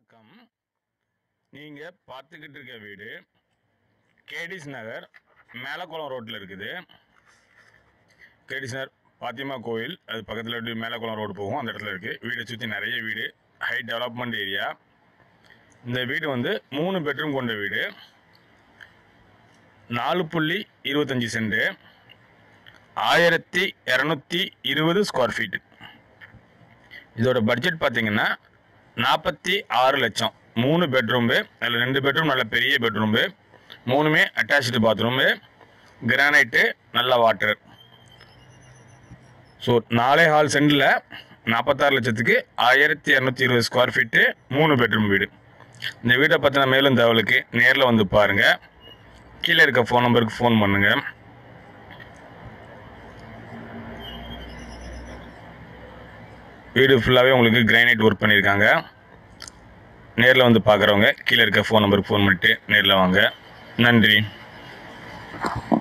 வணக்கம் நீங்கள் பார்த்துக்கிட்டு இருக்க வீடு கேடிஸ் நகர் மேலக்குளம் ரோட்டில் இருக்குது கேடிஸ் நகர் பாத்திமா கோயில் அது பக்கத்தில் இப்படி மேலக்குளம் ரோடு போகும் அந்த இடத்துல இருக்குது வீடை சுற்றி நிறைய வீடு ஹை டெவலப்மெண்ட் ஏரியா இந்த வீடு வந்து மூணு பெட்ரூம் கொண்ட வீடு நாலு புள்ளி இருபத்தஞ்சி சென்ட் ஆயிரத்தி இரநூத்தி இருபது ஸ்கொயர் ஃபீட் இதோட பட்ஜெட் பார்த்தீங்கன்னா நாற்பத்தி ஆறு லட்சம் மூணு பெட்ரூம்பு அதில் ரெண்டு பெட்ரூம் நல்ல பெரிய பெட்ரூம்பு மூணுமே அட்டாச்சு பாத்ரூமு கிரானைட்டு நல்ல வாட்டர் ஸோ நாலே ஹால் சென்டில் நாற்பத்தாறு லட்சத்துக்கு ஆயிரத்தி இரநூத்தி இருபது ஸ்கொயர் ஃபீட்டு மூணு பெட்ரூம் வீடு இந்த வீட்டை பற்றின மேலும் தகவலுக்கு நேரில் வந்து பாருங்கள் கீழே இருக்க ஃபோன் நம்பருக்கு ஃபோன் பண்ணுங்கள் வீடு ஃபுல்லாகவே உங்களுக்கு கிரைனைட் ஒர்க் பண்ணியிருக்காங்க நேரில் வந்து பார்க்குறவங்க கீழே இருக்க ஃபோன் நம்பருக்கு ஃபோன் பண்ணிட்டு நேரில் வாங்க நன்றி